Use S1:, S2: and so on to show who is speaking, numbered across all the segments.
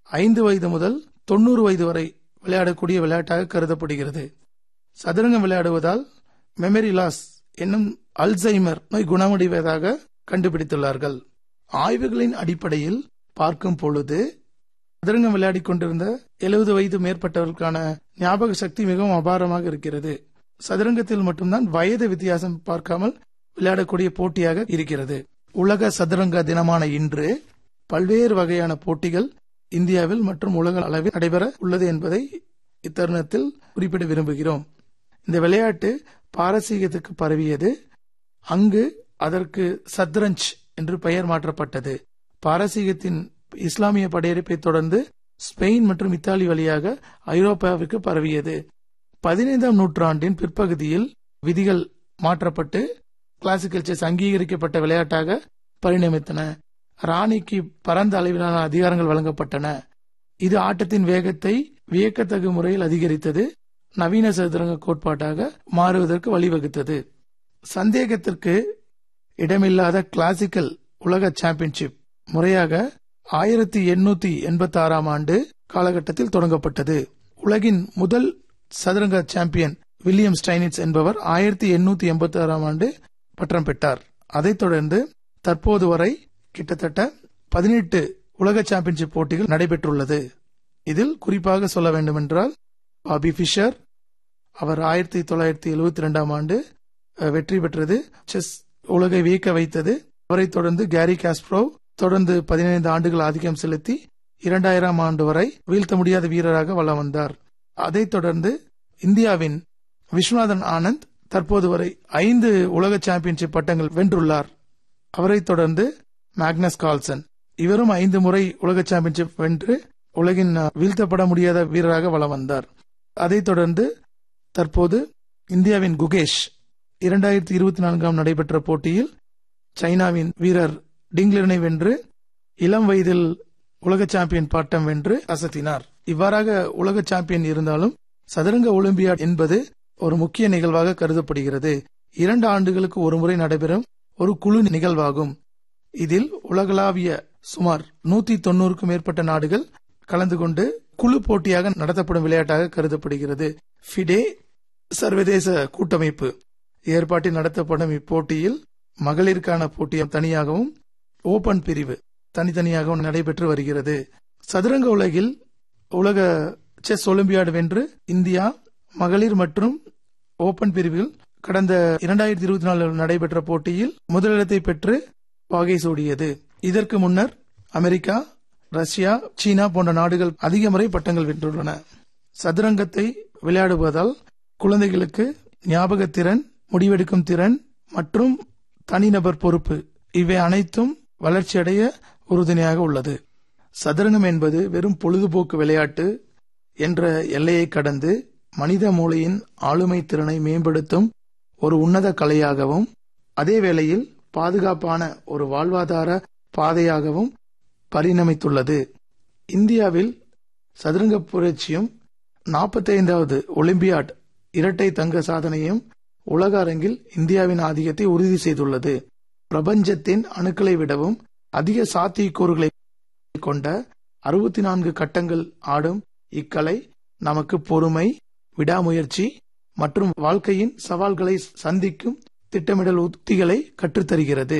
S1: ஐந்து வயது முதல் தொண்ணூறு வயது வரை விளையாடக்கூடிய விளையாட்டாக கருதப்படுகிறது சதுரங்கம் விளையாடுவதால் மெமரி லாஸ் என்னும் அல்சைமர் நோய் குணமடைவதாக கண்டுபிடித்துள்ளார்கள் ஆய்வுகளின் அடிப்படையில் பார்க்கும் பொழுது சதுரங்கம் விளையாடிக் கொண்டிருந்த எழுபது வயது மேற்பட்டவர்களுக்கான ஞாபக சக்தி மிகவும் அபாரமாக இருக்கிறது சதுரங்கத்தில் மட்டும்தான் வயது வித்தியாசம் பார்க்காமல் விளையாடக்கூடிய போட்டியாக இருக்கிறது உலக சதுரங்க தினமான இன்று பல்வேறு வகையான போட்டிகள் இந்தியாவில் மற்றும் உலக அளவில் நடைபெற உள்ளது என்பதை இத்தருணத்தில் குறிப்பிட விரும்புகிறோம் இந்த விளையாட்டு பாரசீகத்துக்கு பரவியது அங்கு அதற்கு சத்ரஞ்ச் என்று பெயர் மாற்றப்பட்டது பாரசீகத்தின் இஸ்லாமிய படையெடுப்பை தொடர்ந்து ஸ்பெயின் மற்றும் இத்தாலி வழியாக ஐரோப்பாவிற்கு பரவியது பதினைந்தாம் நூற்றாண்டின் பிற்பகுதியில் விதிகள் மாற்றப்பட்டு கிளாசிக்கல் செஸ் அங்கீகரிக்கப்பட்ட விளையாட்டாக பரிணமித்தன ராணிக்கு பரந்த அளவிலான அதிகாரங்கள் வழங்கப்பட்டன இது ஆட்டத்தின் வேகத்தை வியக்கத்தகு முறையில் அதிகரித்தது நவீன சதுரங்க கோட்பாட்டாக மாறுவதற்கு வழிவகுத்தது சந்தேகத்திற்கு இடமில்லாத கிளாசிக்கல் உலக சாம்பியன்ஷிப் முறையாக ஆயிரத்தி எண்ணூத்தி எண்பத்தி ஆறாம் ஆண்டு காலகட்டத்தில் தொடங்கப்பட்டது உலகின் முதல் சதுரங்க சாம்பியன் வில்லியம் ஸ்டைனிட்ஸ் என்பவர் ஆயிரத்தி எண்ணூத்தி எண்பத்தி ஆறாம் ஆண்டு பட்டம் பெற்றார் அதைத் தொடர்ந்து தற்போது வரை கிட்டத்தட்ட பதினெட்டு உலக சாம்பியன்ஷிப் போட்டிகள் நடைபெற்றுள்ளது இதில் குறிப்பாக சொல்ல வேண்டுமென்றால் பாபி ஃபிஷர் அவர் ஆயிரத்தி தொள்ளாயிரத்தி எழுபத்தி ரெண்டாம் ஆண்டு அஹ், வெற்றி பெற்றது செஸ் உலகை வியக்க வைத்தது அவரைத் தொடர்ந்து கேரி காஸ்ப்ரோவ் தொடர்ந்து பதினைந்து ஆண்டுகள் ஆதிக்கம் செலுத்தி இரண்டாயிரம் ஆண்டு வரை வீழ்த்த முடியாத வீரராக வலம் வந்தார் அதைத் தொடர்ந்து இந்தியாவின் விஸ்வநாதன் ஆனந்த் தற்போது வரை ஐந்து உலக சாம்பியன்ஷிப் பட்டங்கள் வென்றுள்ளார் அவரைத் தொடர்ந்து மேக்னஸ் கால்சன் இவரும் ஐந்து முறை உலக சாம்பியன்ஷிப் வென்று உலகின் அஹ், வீழ்த்தப்பட முடியாத வீரராக வலம் வந்தார் அதைத் தொடர்ந்து தற்போது இந்தியாவின் குகேஷ் இரண்டாயிரத்தி இருபத்தி நான்காம் நடைபெற்ற போட்டியில் சைனாவின் வீரர் டிங்லனை வென்று இளம் வயதில் உலக சாம்பியன் பட்டம் வென்று அசத்தினார் இவ்வாறாக உலக சாம்பியன் இருந்தாலும் சதுரங்க ஒலிம்பியாட் என்பது ஒரு முக்கிய நிகழ்வாக கருதப்படுகிறது இரண்டு ஆண்டுகளுக்கு ஒருமுறை நடைபெறும் ஒரு குழு நிகழ்வாகும் இதில் உலகளாவிய சுமார் நூத்தி தொண்ணூறுக்கும் மேற்பட்ட நாடுகள் கலந்து கொண்டு குழு போட்டியாக நடத்தப்படும் விளையாட்டாக கருதப்படுகிறது ஃபிடே சர்வதேச கூட்டமைப்பு ஏற்பாட்டில் நடத்தப்படும் இப்போட்டியில் மகளிருக்கான போட்டி தனியாகவும் ஓபன் பிரிவு தனித்தனியாகவும் நடைபெற்று வருகிறது சதுரங்க உலகில் உலக செஸ் ஒலிம்பியாடு வென்று இந்தியா மகளிர் மற்றும் ஓபன் பிரிவில் கடந்த இரண்டாயிரத்தி இருபத்தி நாலு நடைபெற்ற போட்டியில் முதலிடத்தை பெற்று வாகை சூடியது இதற்கு முன்னர் அமெரிக்கா ரஷ்யா சீனா போன்ற நாடுகள் அதிக முறை பட்டங்கள் வென்றுள்ளன சதுரங்கத்தை விளையாடுவதால் குழந்தைகளுக்கு ஞாபகத்திறன் முடிவெடுக்கும் திறன் மற்றும் தனிநபர் பொறுப்பு இவை அனைத்தும் வளர்ச்சியடைய உறுதுணையாக உள்ளது சதுரங்கம் என்பது வெறும் பொழுதுபோக்கு விளையாட்டு என்ற எல்லையை கடந்து மனித மூளையின் ஆளுமை திறனை மேம்படுத்தும் ஒரு உன்னத கலையாகவும் அதே வேளையில் பாதுகாப்பான ஒரு வாழ்வாதார பாதையாகவும் பரிணமித்துள்ளது இந்தியாவில் சதுரங்க புரட்சியும் நாற்பத்தைந்தாவது ஒலிம்பியாட் இரட்டை தங்க சாதனையும் உலக அரங்கில் இந்தியாவின் ஆதிக்கத்தை உறுதி செய்துள்ளது பிரபஞ்சத்தின் அணுக்களை விடவும் அதிக சாத்தியக்கூறுகளை கொண்ட அறுபத்தி நான்கு கட்டங்கள் ஆடும் இக்கலை நமக்கு பொறுமை விடாமுயற்சி மற்றும் வாழ்க்கையின் சவால்களை சந்திக்கும் திட்டமிடல் உத்திகளை கற்றுத்தருகிறது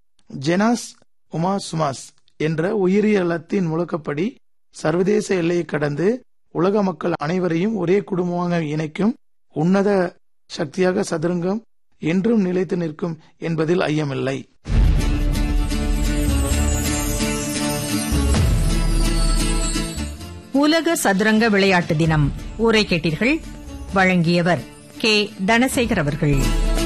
S1: ஜெனாஸ் உமா சுமாஸ் என்ற உயிரிய லத்தின் முழக்கப்படி சர்வதேச எல்லையை கடந்து உலக மக்கள் அனைவரையும் ஒரே குடும்பமாக இணைக்கும் உன்னத சக்தியாக சதுரங்கம் என்றும் நிலைத்து நிற்கும் என்பதில் ஐயமில்லை
S2: உலக சதுரங்க விளையாட்டு தினம் உரை கேட்டீர்கள் வழங்கியவர் கே தனசேகர் அவர்கள்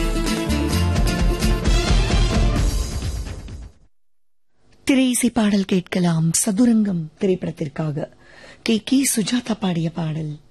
S3: திரையிசை பாடல் கேட்கலாம் சதுரங்கம் திரைப்படத்திற்காக கே கே சுஜாதா பாடிய பாடல்